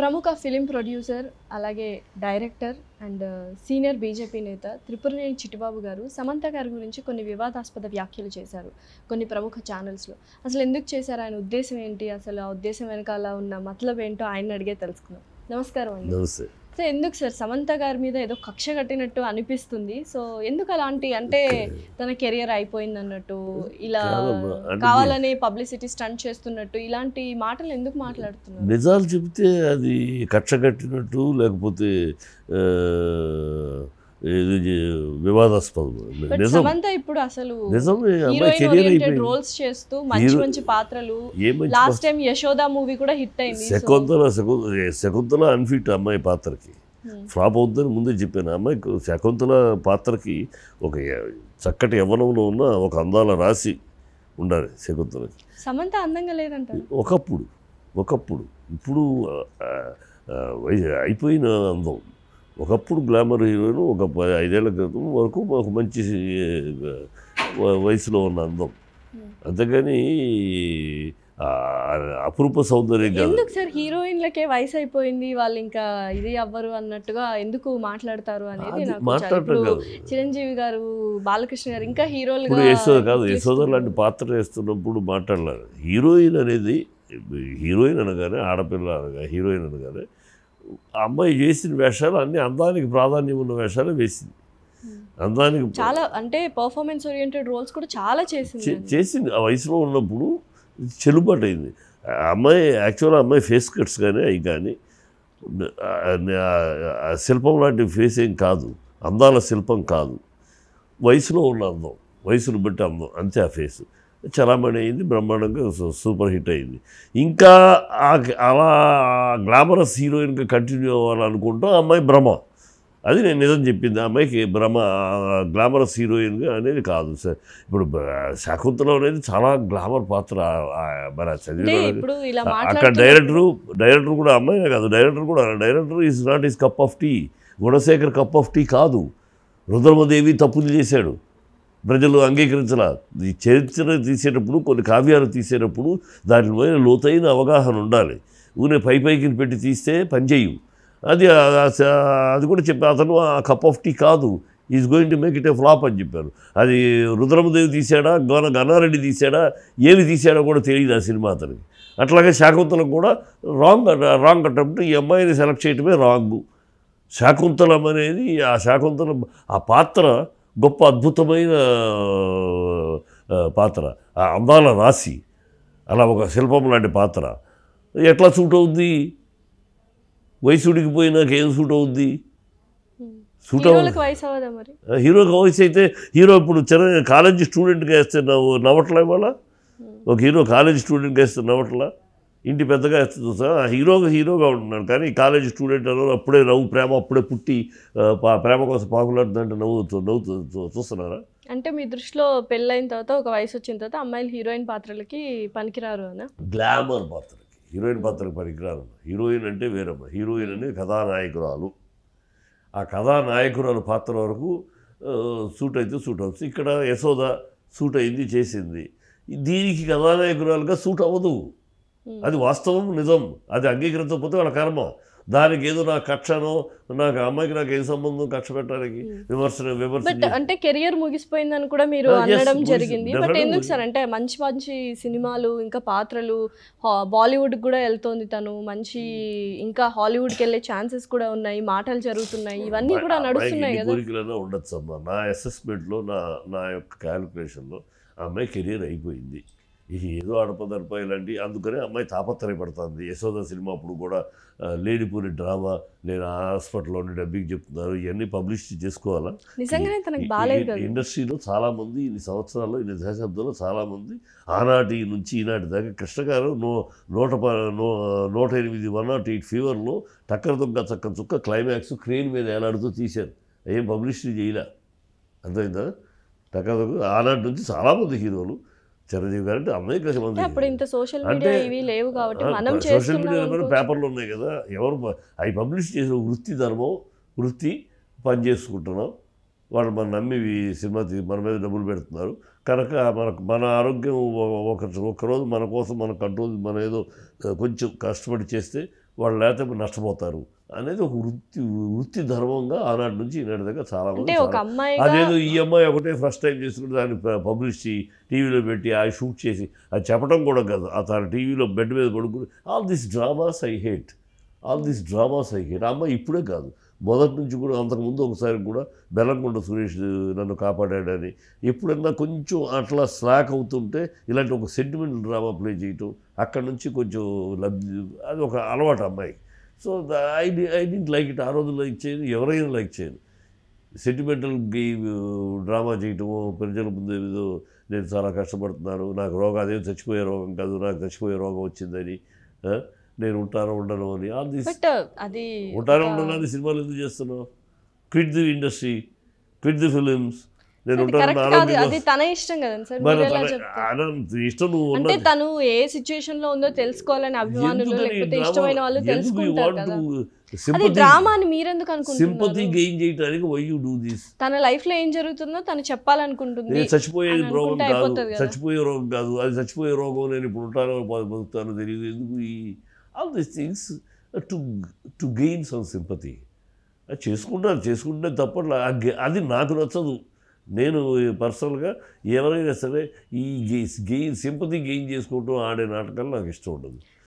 ప్రముఖ film producer అలాగే director and senior BJP నేత త్రిపురనేని చిట్టిబాబు గారు సమంత గారి గురించి కొన్ని వివాదాస్పద వ్యాఖ్యలు చేశారు కొన్ని ప్రముఖ ఛానల్స్లో అసలు ఎందుకు చేశారు ఆయన ఉద్దేశం ఏంటి అసలు ఆ ఉద్దేశం వెనకాల ఉన్న మతలబ్ ఏంటో ఆయన అడిగే తెలుసుకుందాం నమస్కారం అండి నమస్తే సో ఎందుకు సార్ సమంత గారి మీద ఏదో కక్ష కట్టినట్టు అనిపిస్తుంది సో ఎందుకు అలాంటి అంటే తన కెరియర్ అయిపోయింది అన్నట్టు ఇలా కాదమ్మా, అంటే కావాలని పబ్లిసిటీ స్టంట్ చేస్తున్నట్టు ఇలాంటి మాటలు ఎందుకు మాట్లాడుతున్నారు నిజాలు చెబితే అది కక్ష కట్టినట్టు లేకపోతే ఆ, ఇది జే- వివాదాస్పదం బట్ నిజం సమంత ఇప్పుడు అసలు నిజం ఈ అమ్మాయి హీరోయిన్ కెరియర్ ఓరియంటెడ్ అయిపోయింది రోల్స్ చేస్తూ మంచి హీరో- మంచి పాత్రలు ఏ మంచి లాస్ట్ టైం యశోద మూవీ కూడా హిట్ అయింది సో- శకుంతల శకు- శకుంతల అన్ఫిట్ అమ్మాయి పాత్రకి Hmm. ఫ్లాప్ అవుతుందని ముందే చెప్పాను ఆ అమ్మాయి శకుంతల పాత్రకి ఒక ఎ- చక్కటి యవ్వనంలో ఉన్న ఒక అందాల రాశి ఉండాలి శకుంతలకి సమంత అందంగా లేదంటారు ఒకప్పుడు ఒకప్పుడు ఇప్పుడు ఆ, ఆ, వయ- అయిపోయిన అందం ఒకప్పుడు గ్లామర్ హీరోయిన్ ఒక ప- ఐదేళ్ల క్రితం వరకు ఒక మంచి వ- వయసులో ఉన్న అందం Hmm. అంతేగాని ఆ, అపురూప సౌందర్యం కాదు ఎందుకు సార్ హీరోయిన్లకే వయసు అయిపోయింది వాళ్ళు ఇంకా ఇది అవ్వరు అన్నట్టుగా ఎందుకు మాట్లాడతారు అనేది అది నాకు చాలా- మాట్లాడటం ఇప్పుడు కాదు చిరంజీవి గారు బాలకృష్ణ గారు ఇంకా హీరోలుగా ఇప్పుడు యశోద కాదు యశోద పిలుస్తున్నారు. లాంటి పాత్ర వేస్తున్నప్పుడు మాట్లాడలేదు హీరోయిన్ అనేది హీరోయిన్ అనగానే ఆడపిల్ల అనగా హీరోయిన్ అనగానే ఆ అమ్మాయి చేసిన వేషాలు అన్ని అందానికి ప్రాధాన్యం ఉన్న వేషాలు వేసింది Hmm. అందానికి చాలా అంటే పర్ఫార్మెన్స్ ఓరియంటెడ్ రోల్స్ కూడా చాలా చేసింది చే- చేసింది ఆ వయసులో ఉన్నప్పుడు చెల్లుబాటు అయింది ఆ అమ్మాయి యాక్చువల్గా అమ్మాయి ఫేస్ కట్స్ కానీ అవి కానీ ఆ- ఆ- ఆ శిల్పం లాంటి ఫేస్ ఏం కాదు అందాల శిల్పం కాదు వయసులో ఉన్న అందం వయసును బట్టి అందం అంతే ఆ ఫేస్ చలామణి అయింది బ్రహ్మాండంగా సూ- సూపర్ హిట్ అయింది ఇంకా ఆ అలా గ్లామరస్ హీరోయిన్గా కంటిన్యూ అవ్వాలనుకుంటూ ఆ అమ్మాయి భ్రమ అది నేను నిజం చెప్పింది ఆ అమ్మాయికి భ్రమ గ్లామరస్ హీరోయిన్గా అనేది కాదు సార్ ఇప్పుడు బ- శకుంతలం అనేది చాలా గ్లామర్ పాత్ర ఆ- ఆ మరి ఆ అంటే చదివిన ఇప్పుడు ఇలా అక్కడ మాట్లాడుతున్నప్పుడు డైరెక్టరు డైరెక్టర్ కూడా అమ్మాయినే కాదు డైరెక్టర్ కూడా director is not is cup of tea Gunasekhar cup of tea కాదు రుద్రమదేవి తప్పులు చేశాడు ప్రజలు అంగీకరించాల ఈ చరిత్ర తీసేటప్పుడు కొన్ని కావ్యాలు తీసేటప్పుడు దాని మీద లోతైన అవగాహన ఉండాలి ఊనే పై పైకి పెట్టి తీస్తే పనిచేయు అది ఆ- ఆ- అది కూడా చెప్పి అతను ఆ కప్ ఆఫ్ టీ కాదు is going to make it a flop అని చెప్పారు అది రుద్రమదేవి తీశాడా గోన గన్నారెడ్డి తీశాడా ఏమి తీశాడో కూడా తెలియదు ఆ సినిమా అతనికి అట్లాగే శాకుంతలం కూడా రాంగ్ రాంగ్ అటెంప్ట్ ఈ అమ్మాయిని సెలెక్ట్ చేయటమే రాంగ్ శాకుంతలం అనేది ఆ శాకుంతలం ఆ పాత్ర గొప్ప అద్భుతమైన ఆ, పాత్ర ఆ అందాల రాశి అలా ఒక శిల్పం లాంటి పాత్ర ఎట్లా సూట్ అవుద్ది వయసుడికి పోయినాక ఏం సూట్ అవుద్ది సూట్ అవ్వదు హీరోలకు వయసు అవ్వదా మరి హీరోకి వయసు అయితే హీరో ఇప్పుడు చిన్న కాలేజీ స్టూడెంట్గా వేస్తే నవ్వు నవ్వట్లా ఇవాళ ఒక హీరో కాలేజీ స్టూడెంట్గా వేస్తే నవ్వట్లా ఇంటి పెద్దగా వేస్తుంది సార్ ఆ హీరోగా హీరోగా ఉంటున్నాడు కానీ కాలేజీ స్టూడెంట్ అనో అప్పుడే నవ్వు ప్రేమ అప్పుడే పుట్టి ఆ, పా- ప్రేమ కోసం పాకులాడుతుందంటే నవ్వు నవ్వు చూ- చూస్తున్నారా అంటే మీ దృష్టిలో పెళ్ళైన తర్వాత ఒక వయసు వచ్చిన తర్వాత అమ్మాయిలు హీరోయిన్ పాత్రలకి పనికిరారు అనా గ్లామర్ పాత్రకి హీరోయిన్ పాత్రకి పనికిరారు హీరోయిన్ అంటే వేరమ్మ హీరోయిన్ అనేది కథానాయకురాలు ఆ కథానాయకురాలు పాత్ర వరకు ఆ, సూట్ అయితే సూట్ అవుతుంది ఇక్కడ యశోద సూట్ అయింది చేసింది దీనికి కథానాయకురాలుగా సూట్ అవ్వదు Hmm. అది వాస్తవం నిజం అది అంగీకరించకపోతే వాళ్ళ కర్మ దానికి ఏదో నా కక్షనో నాకు ఆ అమ్మాయికి నాకు ఏం సంబంధం కక్ష పెట్టడానికి విమర్శన విమర్శ బట్ అంటే కెరియర్ ముగిసిపోయిందని కూడా మీరు Ah, yes, అనడం ముగిసి- జరిగింది బట్ definitely ఎందుకు ముగిసి- సార్ అంటే మంచి మంచి సినిమాలు ఇంకా పాత్రలు హా- బాలీవుడ్ కూడా వెళ్తోంది తను మంచి ఇంకా హాలీవుడ్కి వెళ్ళే ఛాన్సెస్ కూడా ఉన్నాయి మాటలు జరుగుతున్నాయి ఇవన్నీ కూడా ఆ నడుస్తున్నాయి అమ్మాయికి ఎన్ని కదా కోరికలైనా ఉండొచ్చు అమ్మా నా అసెస్మెంట్లో నా నా యొక్క క్యాలిక్యులేషన్లో ఆ అమ్మాయి కెరీర్ అయిపోయింది ఇది ఏదో అడపదడప ఇలాంటి అందుకనే అమ్మాయి తాపత్రయపడుతుంది యశోద సినిమా అప్పుడు కూడా ఆ, లేనిపోని డ్రామా నేను ఆ హాస్పిటల్లో ఉండి డబ్బింగ్ చెప్తున్నారు ఇవన్నీ పబ్లిష్ చేసుకోవాలా నిజంగానే తనకు ఈ- బాగాలేదు ఈ- కదా ఇండస్ట్రీలో చాలామంది ఇన్ని సంవత్సరాల్లో ఇన్ని దశాబ్దాల్లో చాలామంది ఆనాటి నుంచి ఈనాటి దాకా కృష్ణ గారు నూ నూట ప నూ నూట ఎనిమిది వన్ నాట్ ఎయిట్ ఫీవర్లో టక్కర దొంగ చక్క చుక్క క్లైమాక్స్ క్రెయిన్ మీద ఏలాడుతూ తీశారు ఏం పబ్లిసిటీ చేయలే అర్థమైందా టక్కర దొంగ ఆనాటి నుంచి చాలామంది హీరోలు చిరంజీవి గారు అంటే అనేక అంటే మంది అప్పుడు ఇంత సోషల్ అంటే, మీడియా ఇవి లేవు కాబట్టి మనం సోషల్ చేస్తున్నాం మీడియాలో కూడా అనుకో- పేపర్లు ఉన్నాయి కదా ఎవరు ప- అవి పబ్లిష్ చేసిన వృత్తి ధర్మం వృత్తి పని చేసుకుంటున్నాం వాళ్ళు మన నమ్మి ఈ సినిమా తీ- మన మీద డబ్బులు పెడుతున్నారు కనుక మనకు మన ఆరోగ్యం ఒ- ఒక ఒకరోజు మన కోసం మన కంట్రోల్ మన ఏదో ఆ, కొంచెం కష్టపడి చేస్తే వాళ్ళు లేకపోతే నష్టపోతారు అనేది ఒక వృత్తి వృత్తి ధర్మంగా ఆనాటి నుంచి ఈనాటి దగ్గర చాలా మంది అంటే ఒక చాలా- అమ్మాయిగా అదేదో ఈ అమ్మాయి ఒకటే ఫస్ట్ టైం చేసుకుంటే దాన్ని ప- పబ్లిష్ చేసి టీవీలో పెట్టి ఆ షూట్ చేసి అది చెప్పడం కూడా కాదు ఆ తన టీవీలో బెడ్ మీద పడుకుని all this dramas I hate all this dramas I hate ఆ అమ్మాయి ఇప్పుడే కాదు మొదటి నుంచి కూడా అంతకుముందు ఒకసారి కూడా బెల్లంకొండ సురేష్ నన్ను కాపాడాడని ఎప్పుడన్నా కొంచెం అట్లా స్లాక్ అవుతుంటే ఇలాంటి ఒక సెంటిమెంటల్ డ్రామా ప్లే చేయటం అక్కడ నుంచి కొంచెం లబ్ధి అది ఒక అలవాటు అమ్మాయి so I I didn't like it ఆ రోజు లైక్ చేయను ఎవరైనా లైక్ చేయను సెంటిమెంటల్ గేమ్ డ్రామా చేయటము ప్రజల ముందు ఏదో నేను చాలా కష్టపడుతున్నాను నాకు రోగం అదేం చచ్చిపోయే రోగం కాదు నాకు చచ్చిపోయే రోగం వచ్చిందని ఆ, నేను ఉంటాను ఉండను అని ఆల్ దిస్ బట్ అది ఉంటాను ఒక- ఉండను అని సినిమాలు ఎందుకు చేస్తున్నావు quit the industry quit the films నేను అది ఉంటాను కరెక్ట్ నా కాదు ఆరోగ్యం అది తన ఇష్టం కదండి సార్ మరి మీరు ఎలా తన- చెప్తారు అనంత ఇష్టం నువ్వు అంటే ఉన్నది తను ఏ సిచ్యుయేషన్ లో ఉందో తెలుసుకోవాలని అభిమానులు ఎందుకని లేకపోతే డ్రామా- ఇష్టమైన వాళ్ళు ఎందుకు you తెలుసుకుంటారు want కదా to అది sympathy- డ్రామా అని మీరెందుకు సింపతి అనుకుంటున్నారు గెయిన్ చేయడానికి వై యూ డూ దిస్ తన లైఫ్ లో ఏం జరుగుతుందో తను చెప్పాలనుకుంటుంది నేను చచ్చిపోయేది అని రోగం అనుకుంటే కాదు అయిపోతుంది కదా. చచ్చిపోయే రోగం కాదు అది చచ్చిపోయే రోగం నేను ఇప్పుడు ఉంటానో బ- బతుకుతానో తెలియదు ఎందుకు ఈ all this things to to gain some sympathy అది చేసుకుంటాను చేసుకుంటే తప్పట్లా ఆ గె- అది నాకు నచ్చదు నేను పర్సనల్గా ఎవరైనా సరే ఈ గెయిన్ సింపతి గెయిన్ చేసుకోవటం ఆడే నాటకాలు నాకు ఇష్టం ఉండదు